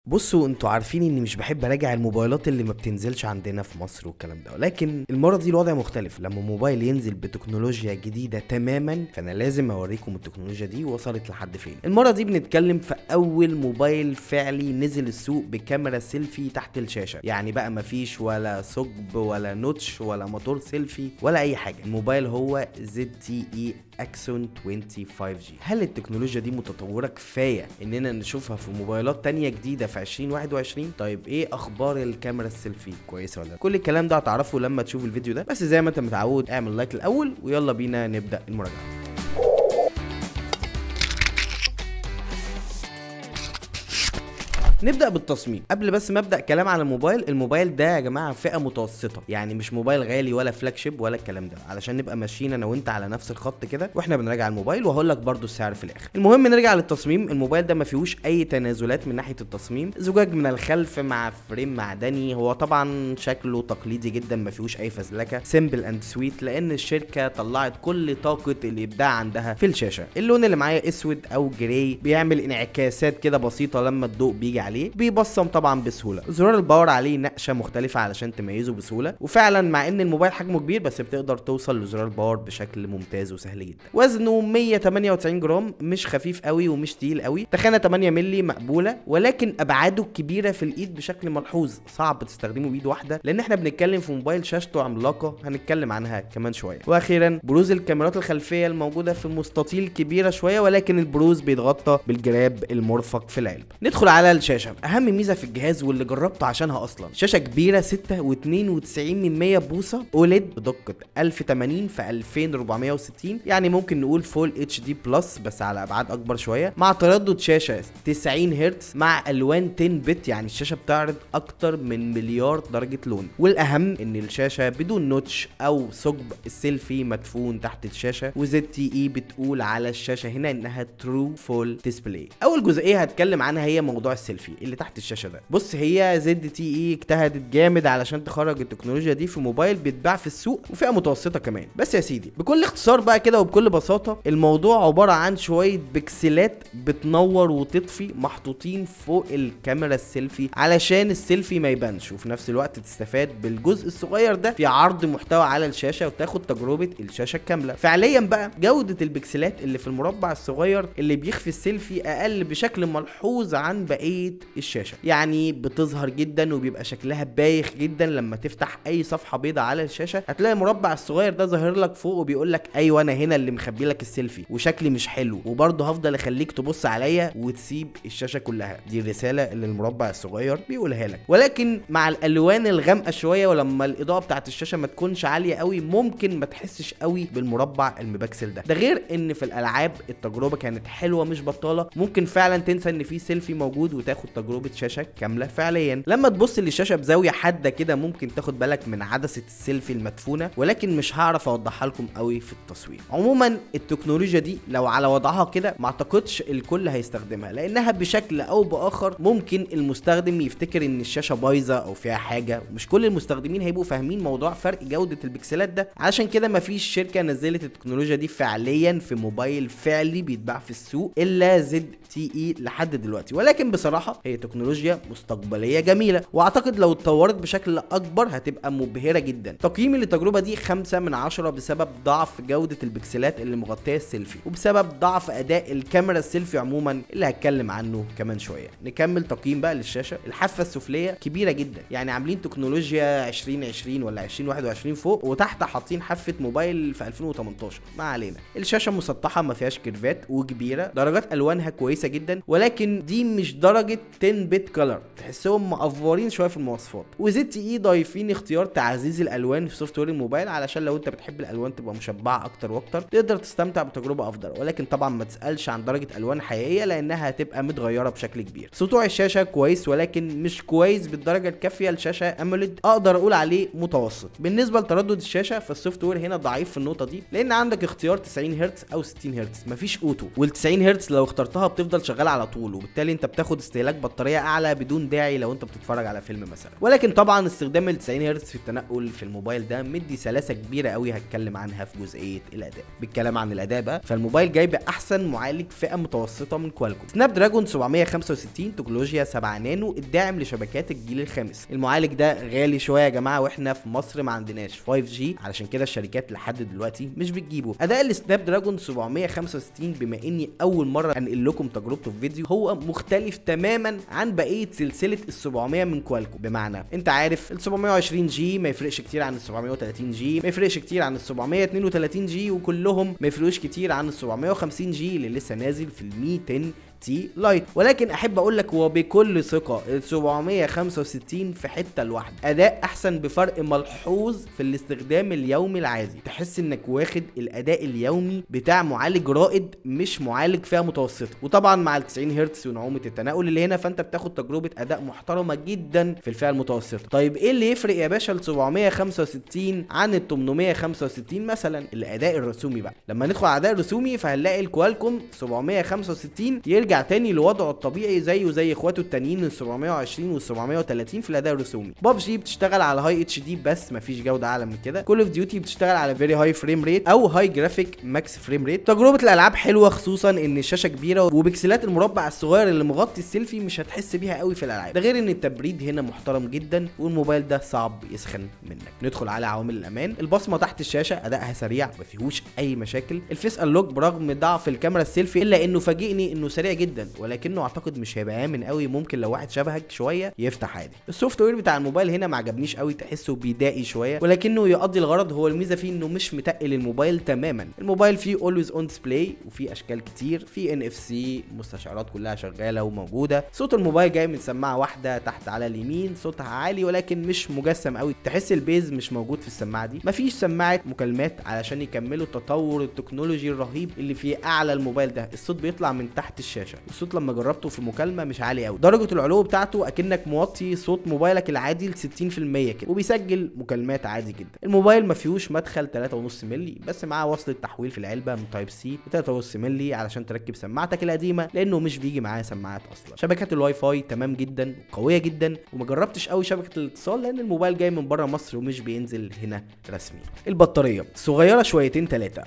بصوا انتوا عارفين اني مش بحب اراجع الموبايلات اللي ما بتنزلش عندنا في مصر والكلام ده ولكن المره دي الوضع مختلف لما موبايل ينزل بتكنولوجيا جديده تماما فانا لازم اوريكم التكنولوجيا دي وصلت لحد فين المره دي بنتكلم في اول موبايل فعلي نزل السوق بكاميرا سيلفي تحت الشاشه يعني بقى مفيش ولا ثقب ولا نوتش ولا موتور سيلفي ولا اي حاجه الموبايل هو زد تي اي اكسون 25 جي هل التكنولوجيا دي متطوره كفايه اننا نشوفها في موبايلات تانية جديده في 2021 طيب ايه اخبار الكاميرا السيلفي كويسه ولا لا كل الكلام ده هتعرفه لما تشوف الفيديو ده بس زي ما انت متعود اعمل لايك الاول ويلا بينا نبدا المراجعه نبدا بالتصميم قبل بس ما ابدا كلام على الموبايل الموبايل ده يا جماعه فئه متوسطه يعني مش موبايل غالي ولا فلاج شيب ولا الكلام ده علشان نبقى ماشيين انا وانت على نفس الخط كده واحنا بنراجع الموبايل وهقول لك برده السعر في الاخر المهم نرجع للتصميم الموبايل ده ما فيهوش اي تنازلات من ناحيه التصميم زجاج من الخلف مع فريم معدني هو طبعا شكله تقليدي جدا ما فيهوش اي فزلكه سيمبل اند سويت لان الشركه طلعت كل طاقه الابداع عندها في الشاشه اللون اللي معايا اسود او جراي بيعمل انعكاسات كده بسيطه لما الضوء بيجي عليه بيبصم طبعا بسهوله زرار الباور عليه نقشه مختلفه علشان تميزه بسهوله وفعلا مع ان الموبايل حجمه كبير بس بتقدر توصل لزرار الباور بشكل ممتاز وسهل جدا وزنه 198 جرام مش خفيف قوي ومش تقيل قوي تخانه 8 مللي مقبوله ولكن ابعاده كبيره في الايد بشكل ملحوظ صعب تستخدمه بايد واحده لان احنا بنتكلم في موبايل شاشته عملاقه هنتكلم عنها كمان شويه واخيرا بروز الكاميرات الخلفيه الموجوده في مستطيل كبيره شويه ولكن البروز بيتغطى بالجراب المرفق في العلب ندخل على الشاشه اهم ميزه في الجهاز واللي جربته عشانها اصلا شاشه كبيره 6.92 من 100 بوصه اوليد بدقه 1080 في 2460 يعني ممكن نقول فول اتش دي بلس بس على ابعاد اكبر شويه مع تردد شاشه 90 هرتز مع الوان 10 بت يعني الشاشه بتعرض اكتر من مليار درجه لون والاهم ان الشاشه بدون نوتش او ثقب السيلفي مدفون تحت الشاشه وزد تي اي بتقول على الشاشه هنا انها ترو فول ديسبلاي اول جزئيه هتكلم عنها هي موضوع السيلفي اللي تحت الشاشه ده بص هي زد تي اي اجتهدت جامد علشان تخرج التكنولوجيا دي في موبايل بيتباع في السوق وفئه متوسطه كمان بس يا سيدي بكل اختصار بقى كده وبكل بساطه الموضوع عباره عن شويه بكسلات بتنور وتطفي محطوطين فوق الكاميرا السيلفي علشان السيلفي ما يبانش وفي نفس الوقت تستفاد بالجزء الصغير ده في عرض محتوى على الشاشه وتاخد تجربه الشاشه الكامله فعليا بقى جوده البكسلات اللي في المربع الصغير اللي بيخفي السيلفي اقل بشكل ملحوظ عن بقيه الشاشه يعني بتظهر جدا وبيبقى شكلها بايخ جدا لما تفتح اي صفحه بيضاء على الشاشه هتلاقي المربع الصغير ده ظاهر لك فوق وبيقول لك ايوه انا هنا اللي مخبي لك السيلفي وشكلي مش حلو وبرضه هفضل اخليك تبص عليا وتسيب الشاشه كلها دي الرساله اللي المربع الصغير بيقولها لك ولكن مع الالوان الغامقه شويه ولما الاضاءه بتاعت الشاشه ما تكونش عاليه قوي ممكن ما تحسش قوي بالمربع المبكسل ده ده غير ان في الالعاب التجربه كانت حلوه مش بطاله ممكن فعلا تنسى ان في سيلفي موجود وتاخد تجربه شاشه كامله فعليا لما تبص للشاشه بزاويه حاده كده ممكن تاخد بالك من عدسه السيلفي المدفونه ولكن مش هعرف اوضحها لكم قوي في التصوير عموما التكنولوجيا دي لو على وضعها كده ما اعتقدش الكل هيستخدمها لانها بشكل او باخر ممكن المستخدم يفتكر ان الشاشه بايظه او فيها حاجه ومش كل المستخدمين هيبقوا فاهمين موضوع فرق جوده البكسلات ده علشان كده مفيش شركه نزلت التكنولوجيا دي فعليا في موبايل فعلي بيتباع في السوق الا زد تي اي لحد دلوقتي ولكن بصراحه هي تكنولوجيا مستقبليه جميله واعتقد لو اتطورت بشكل اكبر هتبقى مبهره جدا تقييمي للتجربه دي 5 من 10 بسبب ضعف جوده البكسلات اللي مغطيه السيلفي وبسبب ضعف اداء الكاميرا السيلفي عموما اللي هتكلم عنه كمان شويه نكمل تقييم بقى للشاشه الحافه السفليه كبيره جدا يعني عاملين تكنولوجيا 2020 ولا 2021 فوق وتحت حاطين حافه موبايل في 2018 ما علينا الشاشه مسطحه ما فيهاش كيرفات وكبيره درجات الوانها كويسه جدا ولكن دي مش درجه 10 بت كلر تحسهم مقفورين شويه في المواصفات وزد تي اي ضايفين اختيار تعزيز الالوان في سوفت وير الموبايل علشان لو انت بتحب الالوان تبقى مشبعه اكتر واكتر تقدر تستمتع بتجربه افضل ولكن طبعا ما تسالش عن درجه الوان حقيقيه لانها هتبقى متغيره بشكل كبير سطوع الشاشه كويس ولكن مش كويس بالدرجه الكافيه لشاشه اموليد اقدر اقول عليه متوسط بالنسبه لتردد الشاشه فالسوفت وير هنا ضعيف في النقطه دي لان عندك اختيار 90 هرتز او 60 هرتز مفيش اوتو وال 90 هرتز لو اخترتها بتفضل شغاله على طول وبالتالي انت بتاخد استهلاك استهلاك بطاريه اعلى بدون داعي لو انت بتتفرج على فيلم مثلا ولكن طبعا استخدام ال 90 هرتز في التنقل في الموبايل ده مدي سلاسه كبيره قوي هتكلم عنها في جزئيه الاداء بالكلام عن الاداء بقى فالموبايل جاي باحسن معالج فئه متوسطه من كوالكوم سناب دراجون 765 تكنولوجيا 7 نانو الداعم لشبكات الجيل الخامس المعالج ده غالي شويه يا جماعه واحنا في مصر ما عندناش 5G علشان كده الشركات لحد دلوقتي مش بتجيبه اداء السناب دراجون 765 بما اني اول مره انقل لكم تجربته في فيديو هو مختلف تماما عن بقيه سلسله ال 700 من كوالكوم بمعنى انت عارف ال 720 جي ما يفرقش كتير عن ال 730 جي ما يفرقش كتير عن ال 732 جي وكلهم ما يفرقوش كتير عن ال 750 جي اللي لسه نازل في ال 200 تي لايت ولكن احب اقول لك وبكل ثقه ال 765 في حته لوحده اداء احسن بفرق ملحوظ في الاستخدام اليومي العادي تحس انك واخد الاداء اليومي بتاع معالج رائد مش معالج فئه متوسطه وطبعا مع ال 90 هرتز ونعومه التنقل اللي هنا فانت بتاخد تجربه اداء محترمه جدا في الفئه المتوسطه طيب ايه اللي يفرق يا باشا ال 765 عن ال 865 مثلا الاداء الرسومي بقى لما ندخل على الاداء الرسومي فهنلاقي الكوالكوم 765 يرجع تاني لوضعه الطبيعي زيه زي اخواته التانيين ال 720 وال 730 في الاداء الرسومي ببجي بتشتغل على هاي اتش دي بس مفيش جوده اعلى من كده كول اوف ديوتي بتشتغل على فيري هاي فريم ريت او هاي جرافيك ماكس فريم ريت تجربه الالعاب حلوه خصوصا ان الشاشه كبيره وبكسلات المربع الصغير اللي مغطي السيلفي مش هتحس بيها قوي في الالعاب ده غير ان التبريد هنا محترم جدا والموبايل ده صعب يسخن منك ندخل على عوامل الامان البصمه تحت الشاشه ادائها سريع ما فيهوش اي مشاكل الفيس انلوك برغم ضعف الكاميرا السيلفي الا انه فاجئني انه سريع جدا ولكنه اعتقد مش هيبقى امن قوي ممكن لو واحد شبهك شويه يفتح عادي السوفت وير بتاع الموبايل هنا ما عجبنيش قوي تحسه بدائي شويه ولكنه يقضي الغرض هو الميزه فيه انه مش متقل الموبايل تماما الموبايل فيه اولويز اون ديسبلاي وفيه اشكال كتير في ان اف سي مستشعرات كلها شغاله وموجوده صوت الموبايل جاي من سماعه واحده تحت على اليمين صوتها عالي ولكن مش مجسم قوي تحس البيز مش موجود في السماعه دي مفيش سماعه مكالمات علشان يكملوا التطور التكنولوجي الرهيب اللي في اعلى الموبايل ده الصوت بيطلع من تحت الشاشه الصوت لما جربته في مكالمه مش عالي قوي درجه العلو بتاعته اكنك موطي صوت موبايلك العادي ل 60% كده وبيسجل مكالمات عادي جدا الموبايل ما فيهوش مدخل 3.5 مللي بس معاه وصله تحويل في العلبه من تايب سي 3.5 مللي علشان تركب سماعتك القديمه لانه مش بيجي معاه سماعات اصلا شبكات الواي فاي تمام جدا وقويه جدا وما جربتش قوي شبكه الاتصال لان الموبايل جاي من بره مصر ومش بينزل هنا رسمي البطاريه صغيره شويتين ثلاثه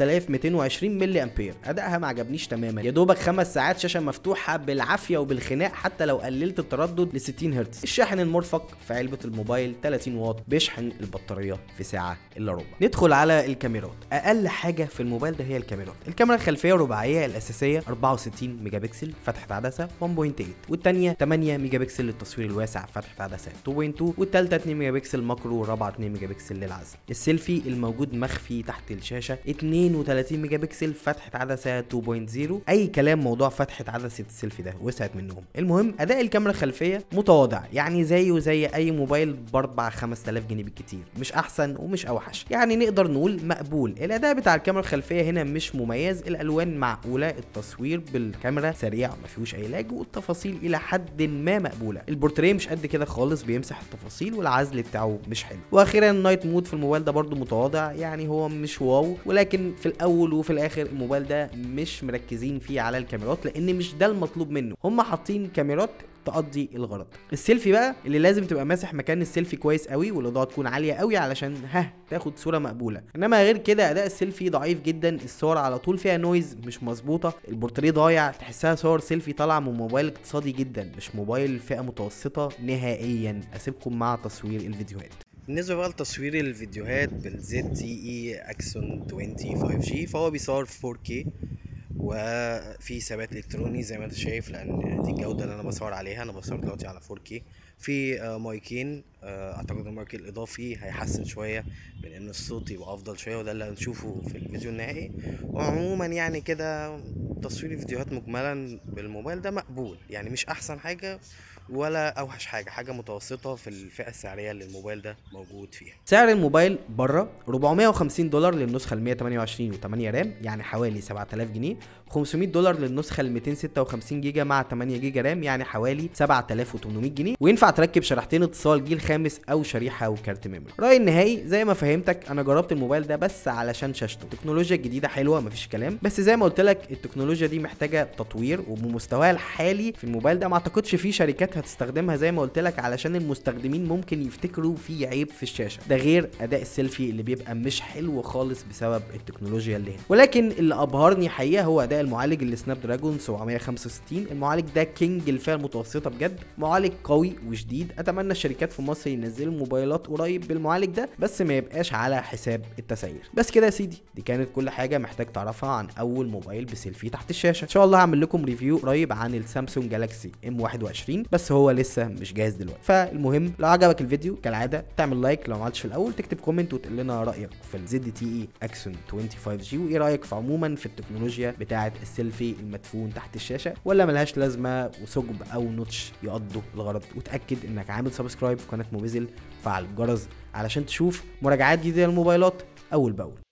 4220 ملي امبير ادائها ما عجبنيش تماما يا دوبك خمس ساعات شاشه مفتوحه بالعافيه وبالخناق حتى لو قللت التردد ل 60 هرتز الشاحن المرفق في علبه الموبايل 30 واط بيشحن البطاريه في ساعه الا ربع ندخل على الكاميرات اقل حاجه في الموبايل ده هي الكاميرات الكاميرا الخلفيه الرباعيه الاساسيه 64 ميجا بكسل فتحه عدسه 1.8 والثانيه 8 ميجا بكسل للتصوير الواسع فتحه عدسه 2.2 والثالثه 2 ميجا بكسل ماكرو والرابعه 2 ميجا بكسل للعزل السيلفي الموجود مخفي تحت الشاشه 32 ميجا بكسل فتحه عدسه 2.0 اي كلام موضوع فتحه عدسه السيلفي ده وسعت منهم المهم اداء الكاميرا الخلفيه متواضع يعني زيه زي اي موبايل ب 4 5000 جنيه بالكتير مش احسن ومش اوحش يعني نقدر نقول مقبول الاداء بتاع الكاميرا الخلفيه هنا مش مميز الالوان معقوله التصوير بالكاميرا سريع ما فيهوش اي لاج والتفاصيل الى حد ما مقبوله البورتريه مش قد كده خالص بيمسح التفاصيل والعزل بتاعه مش حلو واخيرا النايت مود في الموبايل ده برده متواضع يعني هو مش واو ولكن في الاول وفي الاخر الموبايل ده مش مركزين فيه على الكاميرات لان مش ده المطلوب منه هم حاطين كاميرات تقضي الغرض السيلفي بقى اللي لازم تبقى ماسح مكان السيلفي كويس قوي والاضاءه تكون عاليه قوي علشان ها تاخد صوره مقبوله انما غير كده اداء السيلفي ضعيف جدا الصور على طول فيها نويز مش مظبوطه البورتريه ضايع تحسها صور سيلفي طالعه من موبايل اقتصادي جدا مش موبايل فئه متوسطه نهائيا اسيبكم مع تصوير الفيديوهات بالنسبه بقى لتصوير الفيديوهات بالزد تي اي اكسون 20 5 جي فهو بيصور 4K وفي ثبات الكتروني زي ما انت شايف لان دي الجوده اللي انا بصور عليها انا بصور دلوقتي على 4K في آه، مايكين آه، اعتقد المايك الاضافي هيحسن شويه من ان الصوت يبقى افضل شويه وده اللي هنشوفه في الفيديو النهائي وعموما يعني كده تصوير الفيديوهات مجملا بالموبايل ده مقبول يعني مش احسن حاجه ولا اوحش حاجه حاجه متوسطه في الفئه السعريه اللي الموبايل ده موجود فيها سعر الموبايل بره 450 دولار للنسخه ال 128 و8 رام يعني حوالي 7000 جنيه 500 دولار للنسخه ال 256 جيجا مع 8 جيجا رام يعني حوالي 7800 جنيه وينفع تركب شريحتين اتصال جيل خامس او شريحه وكارت ميموري رايي النهائي زي ما فهمتك انا جربت الموبايل ده بس علشان شاشته التكنولوجيا الجديده حلوه مفيش كلام بس زي ما قلت لك التكنولوجيا دي محتاجه تطوير وبمستواها الحالي في الموبايل ده ما اعتقدش في شركات هتستخدمها زي ما قلت لك علشان المستخدمين ممكن يفتكروا في عيب في الشاشه ده غير اداء السيلفي اللي بيبقى مش حلو خالص بسبب التكنولوجيا اللي هنا ولكن اللي ابهرني حقيقه هو اداء المعالج اللي سناب دراجون 765 المعالج ده كينج الفئه المتوسطه بجد معالج قوي وشديد اتمنى الشركات في مصر ينزلوا موبايلات قريب بالمعالج ده بس ما يبقاش على حساب التسعير بس كده يا سيدي دي كانت كل حاجه محتاج تعرفها عن اول موبايل بسيلفي تحت الشاشه ان شاء الله هعمل لكم ريفيو قريب عن السامسونج جالاكسي ام 21 بس هو لسه مش جاهز دلوقتي فالمهم لو عجبك الفيديو كالعاده تعمل لايك لو ما عملتش في الاول تكتب كومنت وتقول لنا رايك في الزد تي اي اكسون 25 جي وايه رايك في عموما في التكنولوجيا بتاعه السيلفي المدفون تحت الشاشه ولا ملهاش لازمه وثقب او نوتش يقضوا الغرض وتاكد انك عامل سبسكرايب في قناه موبيزل فعل الجرس علشان تشوف مراجعات جديده للموبايلات اول باول